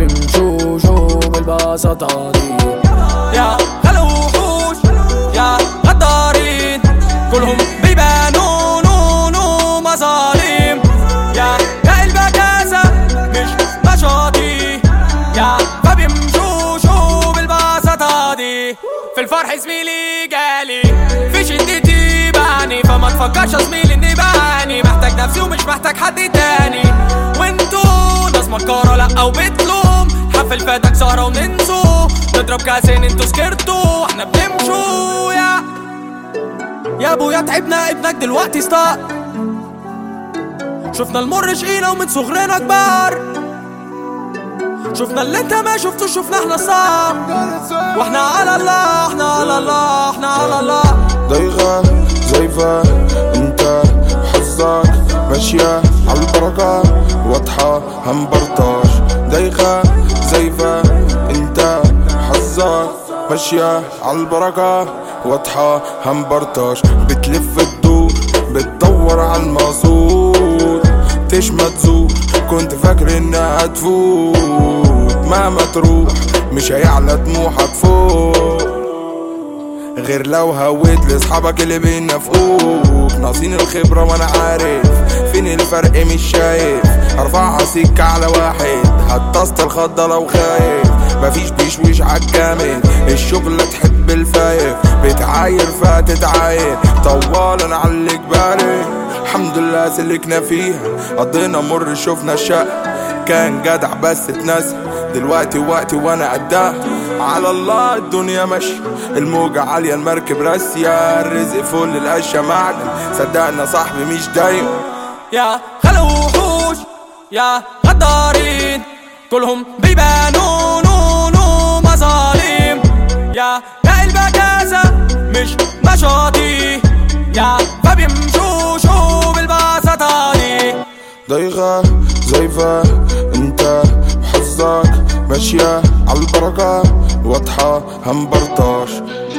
بيمشوشوا بالبساطة دي يا خلو وحوش يا غدارين كلهم بيبانوا نونو مظالم يا يا البكاسة مش مشاطي يا فبيمشوشوا بالبساطة دي في الفرح زميلي جالي في شدتي بعني فما تفكرش يا زميلي اني بعاني محتاج نفسي ومش محتاج حد تاني وانتوا ناس مكارة لا او بتلوم حفل فاتك سهرة وننسوا نضرب كاسين انتوا سكرتوا احنا بنمشوا يا يا ابويا تعبنا ابنك دلوقتي ستار شفنا المر شقينا ومن صغرنا كبار شفنا اللي انت ما شفته شفنا احنا صعب واحنا على الله احنا على الله احنا على الله ضيغة زيفة انت حظك ماشية عالبركة واضحة همبرطاش ضيغة زيفة انت حظك ماشية عالبركة واضحة همبرطاش بتلف الدور بتدور عالمقصود تشمت زور كنت فاكر انها تفوت مهما تروح مش هيعلى طموحك فوق غير لو هويت لاصحابك اللي بينافقوك ناقصين الخبرة وانا عارف فين الفرق مش شايف ارفعها سكة على واحد هتصت الخضة لو خايف مفيش بيشويش عالجامد الشغل تحب الفايف بتعاير فتتعاير طوالا على الجبالي الحمد لله سلكنا فيها قضينا مر شفنا الشقة كان جدع بس اتنسى دلوقتي وقتي وانا قدها على الله الدنيا ماشية الموجة عالية المركب راسية الرزق فل القشة معدن صدقنا صاحبي مش دايم يا خلو وحوش يا غدارين كلهم بيبانوا نونو مظالم يا يا البكاسة مش مشاطي يا فبيمشوشوا بالبساطة دي ضيغة زيفة انت حظك ماشية عالبركة واضحة همبرطاش